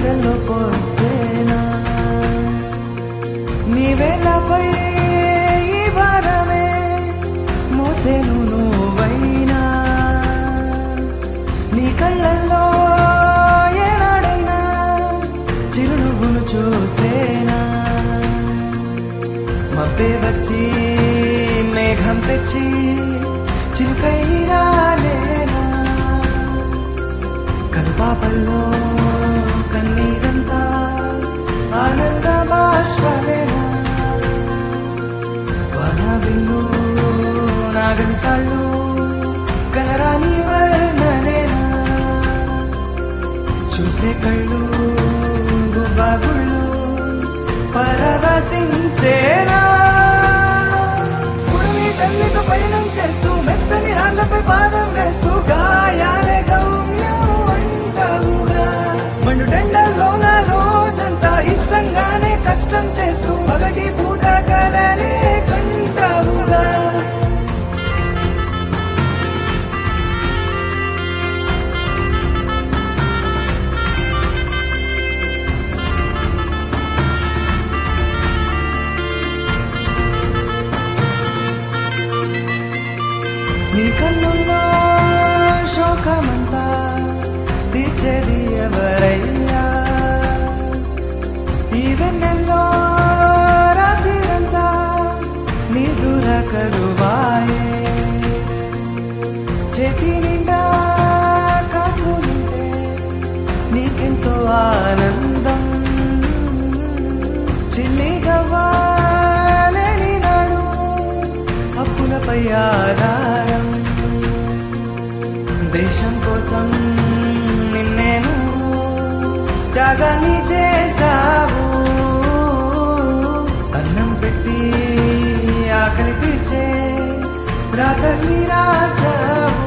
సందెల్లో పొట్టేనా నీవేలపై ఈ భారమే మోసేను నువ్వైనా నీ కళ్ళల్లో ఏనాడైనా చిరునవ్వును చూసేనా మబ్బే వచ్చి మేఘం తెచ్చి చిలుకై రాలేనా కనుపాపల్లో కన్నీరంతా ఆనంద బాష్పలేనా వానవిల్లు నాగన్సాళ్ళు కనరాని వర్ణనేనా చూసే కళ్ళు గువ్వాగుళ్ళు పరవశించేనా పుడమి తల్లితో పయనం చేస్తూ మెత్తని రాళ్లపై పాదం వేస్తూ గాయాలే గమ్యం అంటావుగా మండు టెండల్లోన రోజంతా ఇష్టంగానే కష్టం చేస్తూ పగటి పూట కలలే కంటావుగా నీ కన్నుల్లో శోకమంతా తీర్చేది ఎవరయ్యా ఈ వెన్నెల్లో రాత్రిరంతా నీ దూర కరువాయే చేతి నిండా కాసులుంటే నీకెంతో ఆనందం చిల్లిగా వాలేని నాడు అప్పులపై ఆధారం దేశం కోసం నిన్నేను త్యాగాన్ని చేశావు అన్నం పెట్టి ఆకలి తీర్చే రాతల్ని రాసావు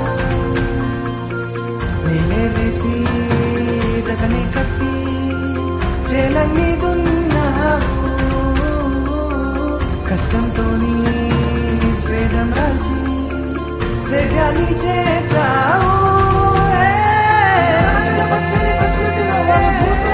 నేలే వేసి జతని కట్టి చేలన్నీ దున్నావు కష్టంతోని స్వేదం రాల్చి సేద్యాన్ని చేశావు ఏ, పచ్చని ప్రకృతిలో అనుభూతి